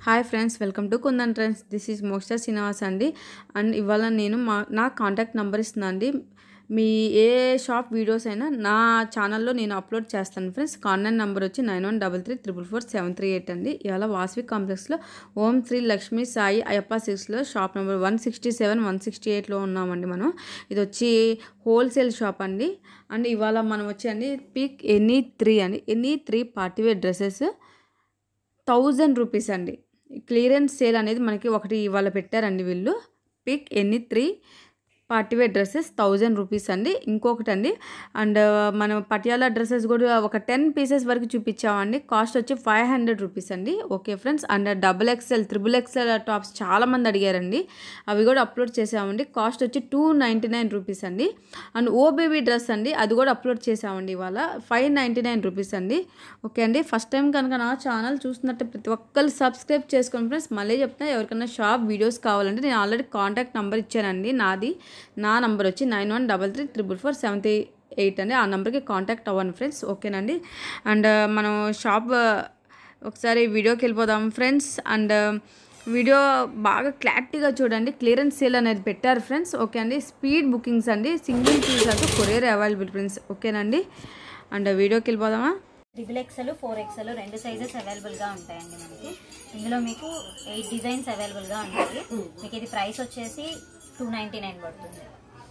hi friends welcome to Kundan friends this is Moksha Srinivas అండి and ఇవాళ నేను మా నా కాంటాక్ట్ నెంబర్ ఇస్తున్నాను అండి మీ ఏ షాప్ వీడియోస్ అయినా నా ఛానల్లో నేను అప్లోడ్ చేస్తాను ఫ్రెండ్స్ కాంటాక్ట్ నెంబర్ వచ్చి nine one double three triple four seven three eight అండి ఇవాళ వాసవి కాంప్లెక్స్లో ఓం శ్రీ లక్ష్మీ సాయి అయ్యప్ప సిక్స్లో shop number one sixty seven one sixty ఎయిట్లో ఉన్నామండి మనం ఇది వచ్చి హోల్సేల్ షాప్ అండి అండ్ ఇవాళ మనం వచ్చి అండి పిక్ ఎనీ త్రీ అండి any three party wear dresses thousand rupees అండి క్లియరెన్స్ సేల్ అనేది మనకి ఒకటి ఇవాళ పెట్టారండి వీళ్ళు pick any three party wear dresses thousand rupees అండి ఇంకొకటి అండి అండ్ మనం పటియాలా డ్రెస్సెస్ కూడా ఒక టెన్ పీసెస్ వరకు చూపించామండి కాస్ట్ వచ్చి ఫైవ్ హండ్రెడ్ రూపీస్ అండి okay friends and double XL triple XL tops చాలామంది అడిగారండి అవి కూడా అప్లోడ్ చేసామండి కాస్ట్ వచ్చి టూ నైంటీ నైన్ రూపీస్ అండి అండ్ ఓ బేబీ డ్రెస్ అండి అది కూడా అప్లోడ్ చేసామండి ఇవాళ ఫైవ్ నైంటీ నైన్ రూపీస్ అండి ఓకే అండి ఫస్ట్ టైం కనుక నా ఛానల్ చూస్తున్నట్టు ప్రతి ఒక్కరు సబ్స్క్రైబ్ చేసుకోండి ఫ్రెండ్స్ మళ్ళీ చెప్తున్నా ఎవరికైనా షాప్ వీడియోస్ కావాలంటే నేను ఆల్రెడీ కాంటాక్ట్ నెంబర్ ఇచ్చానండి నాది నా నంబర్ వచ్చి nine one double three triple four seven three eight అండి ఆ నెంబర్కి కాంటాక్ట్ అవ్వండి ఫ్రెండ్స్ ఓకేనండి అండ్ మనం షాప్ ఒకసారి వీడియోకి వెళ్ళిపోదాం ఫ్రెండ్స్ అండ్ వీడియో బాగా క్లారిటీగా చూడండి క్లియరెన్స్ సేల్ అనేది పెట్టారు ఫ్రెండ్స్ ఓకే అండి స్పీడ్ బుకింగ్స్ అండి సింగిల్ పీస్ అంటే కొరియర్ అవైలబుల్ ఫ్రెండ్స్ ఓకేనండి అండ్ వీడియోకి వెళ్ళిపోదామా ట్రిపుల్ ఎక్స్ఎల్ ఫోర్ ఎక్స్ఎల్ రెండు సైజెస్ అవైలబుల్గా ఉంటాయండి మనకి ఇందులో మీకు ఎయిట్ డిజైన్స్ అవైలబుల్గా ఉంటాయి మీకు ఇది ప్రైస్ వచ్చేసి టూ నైంటీ నైన్ పడుతుంది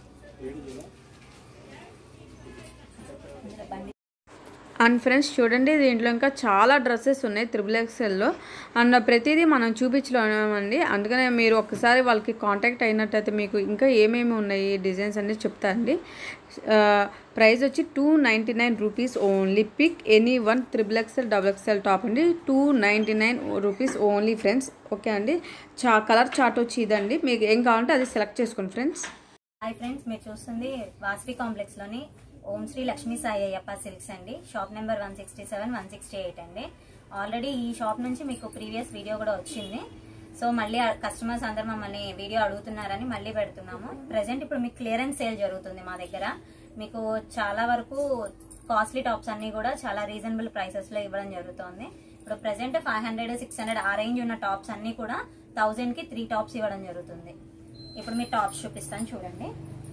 ఇందులో బండి అండ్ ఫ్రెండ్స్ చూడండి దీంట్లో ఇంకా చాలా డ్రెస్సెస్ ఉన్నాయి త్రిబుల్ ఎక్స్ఎల్లో అండ్ ప్రతిదీ మనం చూపించలేమండి అందుకనే మీరు ఒకసారి వాళ్ళకి కాంటాక్ట్ అయినట్టయితే మీకు ఇంకా ఏమేమి ఉన్నాయి డిజైన్స్ అనేది చెప్తారండి ప్రైస్ వచ్చి two ninety nine rupees only pick any one triple XL double XL top అండి two ninety nine rupees only friends okay అండి చా కలర్ చార్ట్ వచ్చి ఇదండి మీకు ఏం కావాలంటే అది సెలెక్ట్ చేసుకోండి ఫ్రెండ్స్ హాయ్ ఫ్రెండ్స్ మీరు చూస్తుంది వాసవి కాంప్లెక్స్ లోని ఓం శ్రీ లక్ష్మీ సాయి అయ్యప్ప సిల్క్స్ అండి shop number one sixty seven one sixty eight అండి ఆల్రెడీ ఈ షాప్ నుంచి మీకు ప్రీవియస్ వీడియో కూడా వచ్చింది సో మళ్ళీ కస్టమర్స్ అందరు మమ్మల్ని వీడియో అడుగుతున్నారని మళ్ళీ పెడుతున్నాము ప్రెసెంట్ ఇప్పుడు మీకు క్లియరెన్స్ సేల్ జరుగుతుంది మా దగ్గర మీకు చాలా వరకు కాస్ట్లీ టాప్స్ అన్ని కూడా చాలా రీజనబుల్ ప్రైసెస్ లో ఇవ్వడం జరుగుతుంది ఇప్పుడు present five hundred six hundred ఆ రేంజ్ ఉన్న టాప్స్ అన్ని కూడా థౌజండ్ కి త్రీ టాప్స్ ఇవ్వడం జరుగుతుంది ఇప్పుడు మీ టాప్స్ చూపిస్తాను చూడండి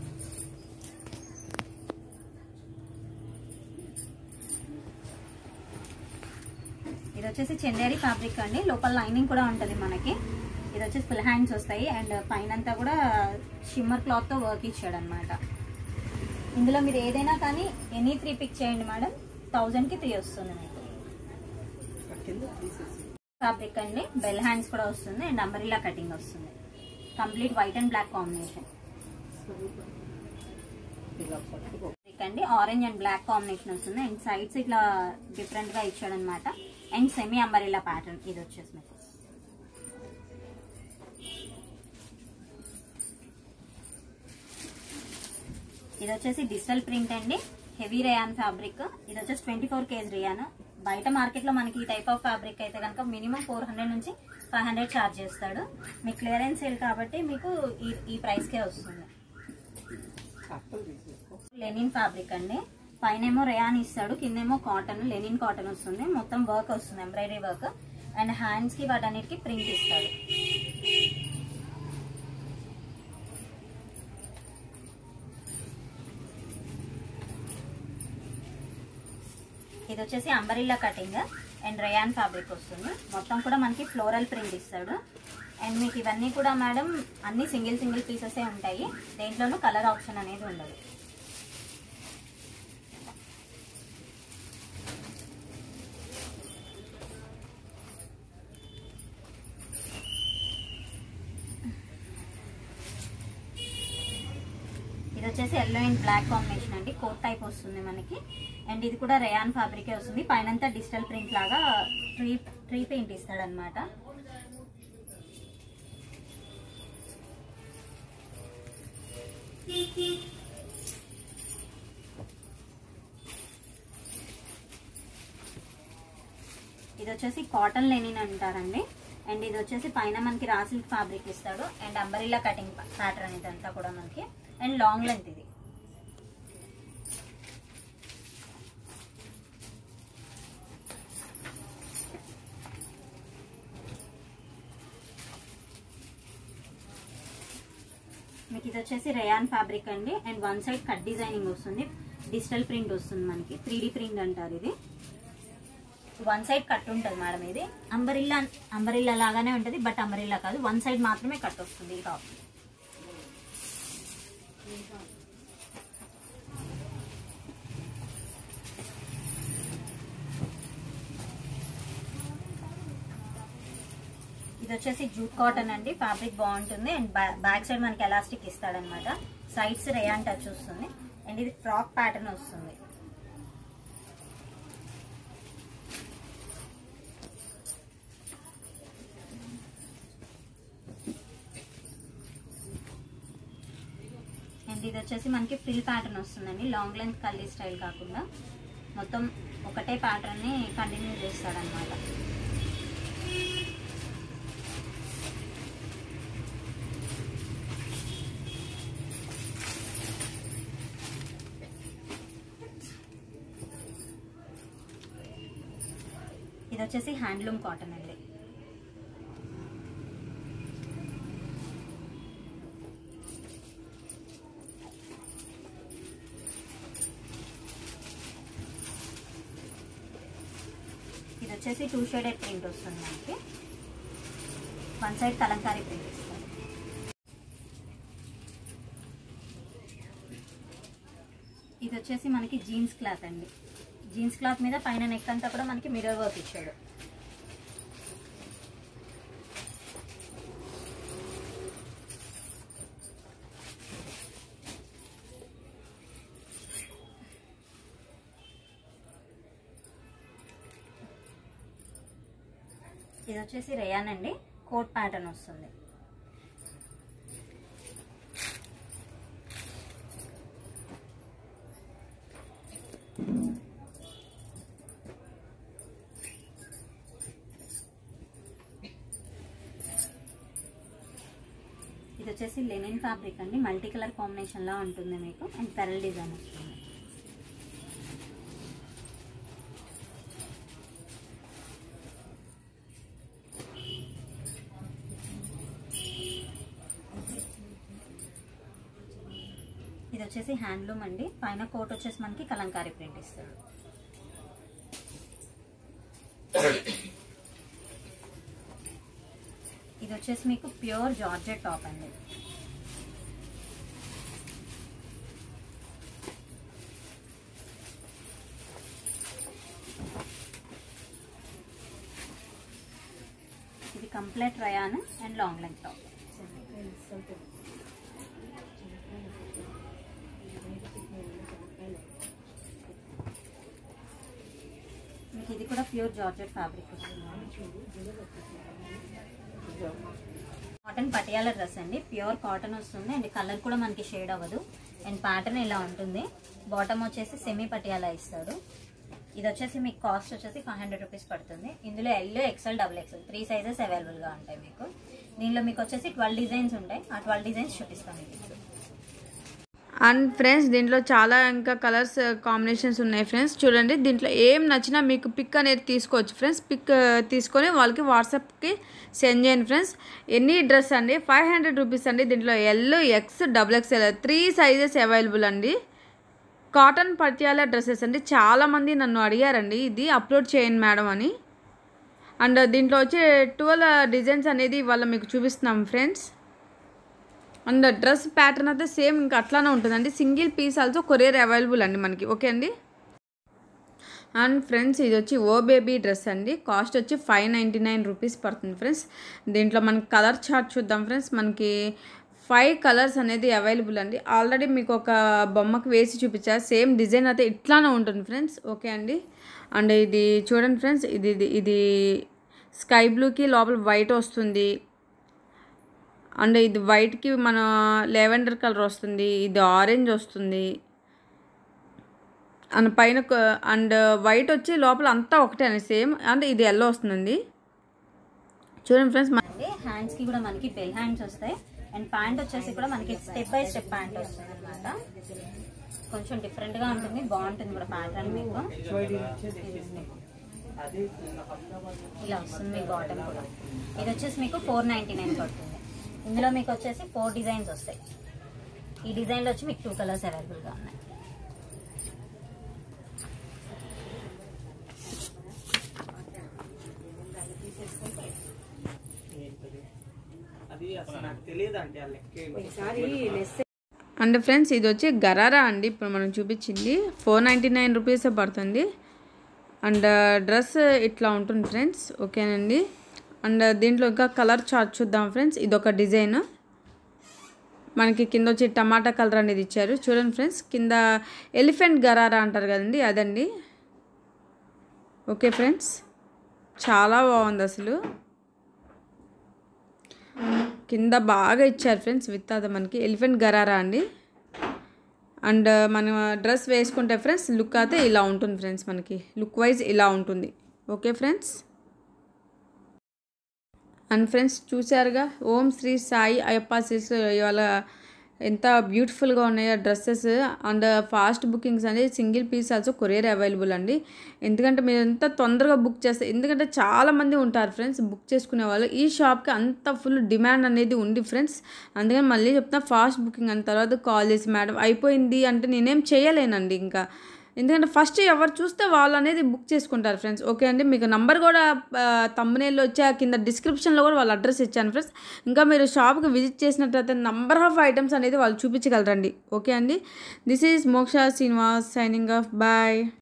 ఇది వచ్చేసి చందేరి ఫ్యాబ్రిక్ అండి లోపల లైనింగ్ కూడా ఉంటుంది మనకి ఇది వచ్చేసి ఫుల్ హ్యాండ్స్ వస్తాయి అండ్ పైన అంతా కూడా షిమ్మర్ క్లాత్ తో వర్క్ ఇచ్చాడు అనమాట ఇందులో మీరు ఏదైనా కానీ ఎనీ త్రీ పిక్ చేయండి మేడం థౌజండ్ కి త్రీ వస్తుంది మీకు ఫ్యాబ్రిక్ అండి బెల్ హ్యాండ్స్ కూడా వస్తుంది అండ్ అంబరిలా కటింగ్ వస్తుంది complete white and black combination అండి ఆరెంజ్ అండ్ బ్లాక్ కాంబినేషన్ వస్తుంది అండ్ సైడ్స్ ఇట్లా డిఫరెంట్ గా ఇచ్చాడు అనమాట అండ్ సెమీ అంబరిలా ప్యాటర్న్ ఇది వచ్చేసి మీకు ఇది వచ్చేసి డిజిటల్ ప్రింట్ అండి హెవీ రేయాన్ ఫ్యాబ్రిక్ ఇది వచ్చేసి ట్వంటీ ఫోర్ కేజ్ రియాన్ బయట మార్కెట్ లో మనకి ఈ టైప్ ఆఫ్ ఫ్యాబ్రిక్ అయితే కనుక మినిమం ఫోర్ హండ్రెడ్ నుంచి ఫైవ్ హండ్రెడ్ ఛార్జ్ చేస్తాడు మీకు క్లియరెన్స్ సేల్ కాబట్టి మీకు ఈ ఈ ప్రైస్ కే వస్తుంది లెనిన్ ఫ్యాబ్రిక్ అండి పైన ఏమో రేయాన్ ఇస్తాడు కిందేమో కాటన్ లెనిన్ కాటన్ వస్తుంది మొత్తం వర్క్ వస్తుంది ఎంబ్రాయిడరీ వర్క్ అండ్ హ్యాండ్స్ కి వాటన్నిటికి ప్రింట్ ఇస్తాడు ఇది వచ్చేసి umbrella cutting and rayon fabric వస్తుంది మొత్తం కూడా మనకి ఫ్లోరల్ ప్రింట్ ఇస్తాడు అండ్ మీకు ఇవన్నీ కూడా మేడం అన్ని సింగిల్ సింగిల్ పీసెసే ఉంటాయి దేంట్లోనూ కలర్ ఆప్షన్ అనేది ఉండదు ఇది వచ్చేసి ఎల్లో అండ్ బ్లాక్ కాంబినేషన్ అండి కోట్ టైప్ వస్తుంది మనకి అండ్ ఇది కూడా రేయాన్ ఫ్యాబ్రికే వస్తుంది పైనంతా డిజిటల్ ప్రింట్ లాగా ట్రీ ట్రీ పెయింట్ ఇస్తాడు అనమాట ఇది వచ్చేసి కాటన్ లెనిన్ అంటారండి అండ్ ఇది వచ్చేసి పైన మనకి రా సిల్క్ ఫ్యాబ్రిక్ ఇస్తాడు అండ్ అంబరిల్లా కటింగ్ ప్యాటర్న్ ఇదంతా కూడా మనకి అండ్ లాంగ్ లెంత్ ఇది మీకు ఇది వచ్చేసి రేయాన్ ఫ్యాబ్రిక్ అండి and one side cut designing వస్తుంది డిజిటల్ ప్రింట్ వస్తుంది మనకి త్రీ ప్రింట్ అంటారు ఇది వన్ సైడ్ కట్ ఉంటుంది మేడం ఇది అంబరిల్లా అంబరిల్లా లాగానే ఉంటుంది బట్ అంబరిల్లా కాదు వన్ సైడ్ మాత్రమే కట్ వస్తుంది ఈ టాప్ ఇది వచ్చేసి జూట్ కాటన్ అండి ఫ్యాబ్రిక్ బాగుంటుంది అండ్ బ్యాక్ సైడ్ మనకి ఎలాస్టిక్ ఇస్తాడనమాట సైడ్స్ రేయాన్ టచ్ వస్తుంది అండ్ ఇది ఫ్రాక్ ప్యాటర్న్ వస్తుంది అండ్ ఇది వచ్చేసి మనకి ఫ్రిల్ ప్యాటర్న్ వస్తుందండి లాంగ్ లెంత్ కల్లీ స్టైల్ కాకుండా మొత్తం ఒకటే ప్యాటర్న్ ని కంటిన్యూ చేస్తాడనమాట ఇది వచ్చేసి హ్యాండ్లూమ్ కాటన్ అండి ఇది వచ్చేసి టూ షేడెడ్ ప్రింట్ వస్తుంది మనకి వన్ సైడ్ కలంకారీ ప్రింట్ ఇస్తుంది ఇది వచ్చేసి మనకి జీన్స్ క్లాత్ అండి జీన్స్ క్లాత్ మీద పైన నెక్ అంతా కూడా మనకి మిర్రర్ వర్క్ ఇచ్చాడు ఇది వచ్చేసి రేయాన్ అండి కోట్ ప్యాటర్న్ వస్తుంది ఇది వచ్చేసి లెనిన్ ఫ్యాబ్రిక్ అండి మల్టీ కలర్ కాంబినేషన్ లా ఉంటుంది మీకు అండ్ పెరల్ డిజైన్ వస్తుంది ఇది వచ్చేసి హ్యాండ్లూమ్ అండి పైన కోట్ వచ్చేసి మనకి కలంకారీ ప్రింట్ ఇస్తాడు ఇది వచ్చేసి మీకు ప్యూర్ జార్జెట్ టాప్ అండి ఇది complete rayon and long length top మీకు ఇది కూడా pure georgette fabric cotton Patiala dress అండి ప్యూర్ కాటన్ వస్తుంది అండ్ కలర్ కూడా మనకి షేడ్ అవ్వదు అండ్ ప్యాటర్న్ ఇలా ఉంటుంది బాటమ్ వచ్చేసి సెమీ పటియాలా ఇస్తాడు ఇది వచ్చేసి మీకు కాస్ట్ వచ్చేసి ఫైవ్ హండ్రెడ్ రూపీస్ పడుతుంది ఇందులో L XL double XL three sizes అవైలబుల్గా ఉంటాయి మీకు దీనిలో మీకు వచ్చేసి ట్వెల్వ్ డిజైన్స్ ఉంటాయి ఆ ట్వెల్వ్ డిజైన్స్ చూపిస్తాను మీకు ఇప్పుడు అండ్ ఫ్రెండ్స్ దీంట్లో చాలా ఇంకా కలర్స్ కాంబినేషన్స్ ఉన్నాయి ఫ్రెండ్స్ చూడండి దీంట్లో ఏం నచ్చినా మీకు పిక్ అనేది తీసుకోవచ్చు ఫ్రెండ్స్ పిక్ తీసుకొని వాళ్ళకి వాట్సాప్కి సెండ్ చేయండి ఫ్రెండ్స్ ఎన్ని డ్రెస్ అండి ఫైవ్ హండ్రెడ్ రూపీస్ అండి దీంట్లో L X double XL three sizes available అండి కాటన్ పటియాల డ్రెస్సెస్ అండి చాలామంది నన్ను అడిగారండి ఇది అప్లోడ్ చేయండి మేడం అని అండ్ దీంట్లో వచ్చే ట్వెల్వ్ డిజైన్స్ అనేది ఇవాళ మీకు చూపిస్తున్నాం ఫ్రెండ్స్ అండ్ డ్రెస్ ప్యాటర్న్ అయితే సేమ్ ఇంకా అట్లానే ఉంటుందండి single piece also courier available అండి మనకి ఓకే అండి అండ్ ఫ్రెండ్స్ ఇది వచ్చి ఓ బేబీ డ్రెస్ అండి కాస్ట్ వచ్చి ఫైవ్ నైంటీ నైన్ రూపీస్ పడుతుంది ఫ్రెండ్స్ దీంట్లో మనకి కలర్ చార్ట్ చూద్దాం ఫ్రెండ్స్ మనకి ఫైవ్ కలర్స్ అనేది అవైలబుల్ అండి ఆల్రెడీ మీకు ఒక బొమ్మకి వేసి చూపించారు సేమ్ డిజైన్ అయితే ఇట్లానే ఉంటుంది ఫ్రెండ్స్ ఓకే అండి అండ్ ఇది చూడండి ఫ్రెండ్స్ ఇది ఇది ఇది స్కై బ్లూకి లోపల వైట్ వస్తుంది అండ్ ఇది వైట్కి మన లెవెండర్ కలర్ వస్తుంది ఇది ఆరెంజ్ వస్తుంది అండ్ పైన క- అండ్ వైట్ వచ్చి లోపల అంతా ఒకటే అండి సేమ్ అండ్ ఇది ఎల్లో వస్తుందండి చూడండి ఫ్రెండ్స్ అండి హ్యాండ్స్ కి కూడా మనకి బెల్ హ్యాండ్స్ వస్తాయి అండ్ ప్యాంట్ వచ్చేసి కూడా మనకి స్టెప్ బై స్టెప్ ప్యాంట్ వస్తుంది అనమాట కొంచెం డిఫరెంట్ గా ఉంటుంది బాగుంటుంది కూడా ప్యాటర్న్ మీకు ఇలా వస్తుంది మీ బాటమ్ కూడా ఇది వచ్చేసి మీకు ఫోర్ నైన్టీ నైన్ పడుతుంది ఇందులో మీకు వచ్చేసి ఫోర్ డిజైన్స్ వస్తాయి ఈ డిజైన్లో వచ్చి మీకు టూ కలర్స్ అవైలబుల్గా ఉన్నాయి అది అసలు నాకు తెలియదు అంటే ఆ లెక్క అండ్ ఫ్రెండ్స్ ఇది వచ్చి గరారా అండి ఇప్పుడు మనం చూపించింది ఫోర్ నైంటీ నైన్ రూపీసే పడుతుంది అండ్ డ్రెస్ ఇట్లా ఉంటుంది ఫ్రెండ్స్ ఓకేనండి అండ్ దీంట్లో ఇంకా కలర్ చార్ట్ చూద్దాం ఫ్రెండ్స్ ఇది ఒక డిజైన్ మనకి కింద వచ్చి టమాటా కలర్ అనేది ఇచ్చారు చూడండి ఫ్రెండ్స్ కింద ఎలిఫెంట్ గరారా అంటారు కదండి అదండి ఓకే ఫ్రెండ్స్ చాలా బాగుంది అసలు కింద బాగా ఇచ్చారు ఫ్రెండ్స్ విత్ అది మనకి ఎలిఫెంట్ గరారా అండి అండ్ మనం డ్రెస్ వేసుకుంటే ఫ్రెండ్స్ లుక్ అయితే ఇలా ఉంటుంది ఫ్రెండ్స్ మనకి లుక్ వైజ్ ఇలా ఉంటుంది ఓకే ఫ్రెండ్స్ అండ్ ఫ్రెండ్స్ చూసారుగా ఓం శ్రీ సాయి అయ్యప్ప సిల్స్ ఇవాళ ఎంత బ్యూటిఫుల్గా ఉన్నాయో డ్రెస్సెస్ అండ్ ఫాస్ట్ బుకింగ్స్ అనేది single piece also courier available అండి ఎందుకంటే మీరు ఎంత తొందరగా బుక్ చేస్తే ఎందుకంటే చాలామంది ఉంటారు ఫ్రెండ్స్ బుక్ చేసుకునే వాళ్ళు ఈ షాప్కి అంత ఫుల్ డిమాండ్ అనేది ఉంది ఫ్రెండ్స్ అందుకని మళ్ళీ చెప్తున్నా ఫాస్ట్ బుకింగ్ అన్న తర్వాత కాల్ చేసి మేడం అయిపోయింది అంటే నేనేం చేయలేనండి ఇంకా ఎందుకంటే ఫస్ట్ ఎవరు చూస్తే వాళ్ళు అనేది బుక్ చేసుకుంటారు ఫ్రెండ్స్ ఓకే అండి మీకు నంబర్ కూడా తమ్మునేళ్ళు వచ్చి ఆ కింద డిస్క్రిప్షన్లో కూడా వాళ్ళ అడ్రస్ ఇచ్చాను ఫ్రెండ్స్ ఇంకా మీరు షాప్కి విజిట్ చేసినట్లయితే నంబర్ ఆఫ్ ఐటమ్స్ అనేది వాళ్ళు చూపించగలరండి ఓకే అండి this is Moksha Srinivas signing off bye